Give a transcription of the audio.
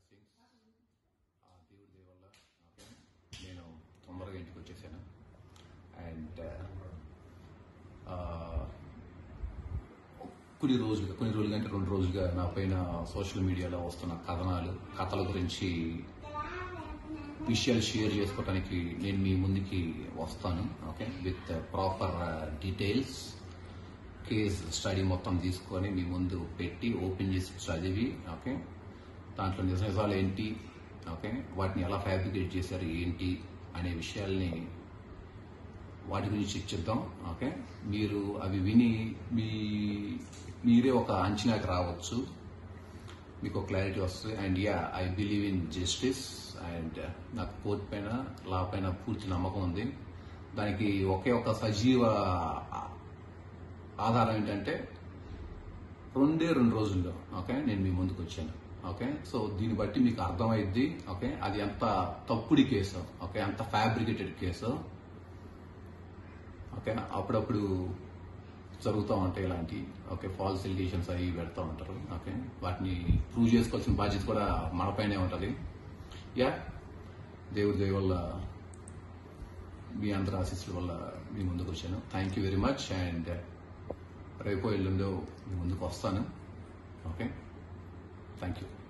blessings ఆ దేవుడి దయ వల్ల ఓకే నేను తొందరగా ఇంటికి వచ్చేసాను అండ్ కొన్ని రోజులుగా కొన్ని రోజులుగా అంటే రెండు రోజులుగా నా పైన సోషల్ మీడియాలో వస్తున్న కథనాలు కథల గురించి విషయాలు షేర్ చేసుకోవడానికి నేను మీ ముందుకి వస్తాను okay with proper details case study మొత్తం తీసుకొని మీ ముందు పెట్టి ఓపెన్ చేసి చదివి ఓకే దాంట్లో నిజ నిజాలు ఏంటి ఓకే వాటిని ఎలా ఫ్యాబ్రికేట్ చేశారు ఏంటి అనే విషయాల్ని వాటి గురించి చర్చిద్దాం ఓకే మీరు అవి విని మీ మీరే ఒక అంచనాకి రావచ్చు మీకు క్లారిటీ వస్తుంది and ya I believe in justice and నాకు కోర్టు పైన లా పైన పూర్తి నమ్మకం ఉంది దానికి ఒకే ఒక సజీవ ఆధారం ఏంటంటే రెండే రెండు రోజుల్లో ఓకే నేను మీ ముందుకు వచ్చాను ఓకే సో దీన్ని బట్టి మీకు అర్థమైద్ది ఓకే అది ఎంత తప్పుడి కేసు ఓకే అంత ఫ్యాబ్రికేటెడ్ కేసు ఓకే అప్పుడప్పుడు జరుగుతూ ఉంటాయి ఇలాంటి ఓకే ఫాల్స్ ఎలిగేషన్స్ అవి పెడతా ఉంటారు ఓకే వాటిని ప్రూవ్ చేసుకోవాల్సిన బాధ్యత కూడా మనపైనే ఉంటుంది యా దేవుడి దయ వల్ల మీ అందరి ఆశీస్సుల వల్ల మీ ముందుకు వచ్చాను thank you very much and రేపో ఎల్లుండో మీ ముందుకు వస్తాను ఓకే థ్యాంక్ యూ